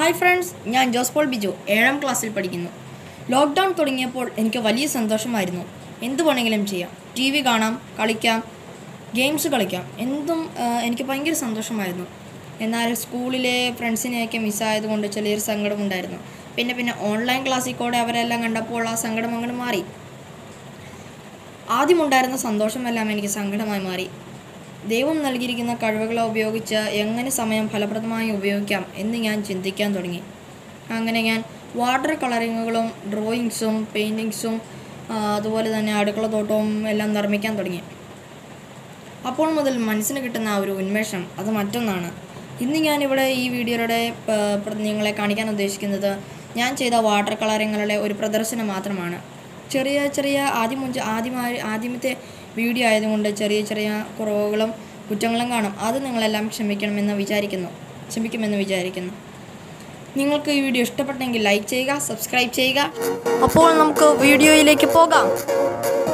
hi friends ഞാൻ Jose Paul Biju ഏഴാം ക്ലാസ്സിൽ പഠിക്കുന്നു ലോക്ക്ഡൗൺ തുടങ്ങിയപ്പോൾ എനിക്ക് വലിയ സന്തോഷമായിരുന്നു എന്ത് വേണമെങ്കിലും ചെയ്യാം ടി വി കാണാം കളിക്കാം ഗെയിംസ് കളിക്കാം എന്തും ആ, എനിക്ക് ഭയങ്കര സന്തോഷമായിരുന്നു എന്നാൽ സ്കൂളിലെ ഫ്രണ്ട്സിനെയൊക്കെ മിസ്സായതുകൊണ്ട് ചെറിയൊരു സങ്കടമുണ്ടായിരുന്നു പിന്നെ പിന്നെ ഓൺലൈൻ ക്ലാസ്സിൽ കൂടെ അവരെല്ലാം കണ്ടപ്പോൾ ആ സങ്കടം അങ്ങോട്ട് മാറി ആദ്യമുണ്ടായിരുന്ന സന്തോഷമെല്ലാം എനിക്ക് സങ്കടമായി മാറി ദൈവം നൽകിയിരിക്കുന്ന കഴിവുകളെ ഉപയോഗിച്ച് എങ്ങനെ സമയം ഫലപ്രദമായി ഉപയോഗിക്കാം എന്ന് ഞാൻ ചിന്തിക്കാൻ തുടങ്ങി അങ്ങനെ ഞാൻ വാട്ടർ കളറിങ്ങുകളും ഡ്രോയിങ്സും പെയിൻറ്റിങ്സും അതുപോലെ തന്നെ അടുക്കള തോട്ടവും എല്ലാം നിർമ്മിക്കാൻ തുടങ്ങി അപ്പോൾ മുതൽ മനസ്സിന് കിട്ടുന്ന ആ ഒരു ഉന്മേഷം അത് മറ്റൊന്നാണ് ഇന്ന് ഞാനിവിടെ ഈ വീഡിയോയുടെ പ- പ്ര- നിങ്ങളെ കാണിക്കാൻ ഉദ്ദേശിക്കുന്നത് ഞാൻ ചെയ്ത വാട്ടർ കളറിങ്ങളുടെ ഒരു പ്രദർശനം മാത്രമാണ് ചെറിയ ചെറിയ ആദ്യം മുഞ്ച് ആദ്യമായി ആദ്യമത്തെ വീഡിയോ ആയതുകൊണ്ട് ചെറിയ ചെറിയ കുറവുകളും കുറ്റങ്ങളും കാണും അത് നിങ്ങളെല്ലാം ക്ഷമിക്കണമെന്ന് വിചാരിക്കുന്നു ക്ഷമിക്കുമെന്ന് വിചാരിക്കുന്നു നിങ്ങൾക്ക് ഈ വീഡിയോ ഇഷ്ടപ്പെട്ടെങ്കിൽ ലൈക്ക് ചെയ്യുക സബ്സ്ക്രൈബ് ചെയ്യുക അപ്പോൾ നമുക്ക് വീഡിയോയിലേക്ക് പോകാം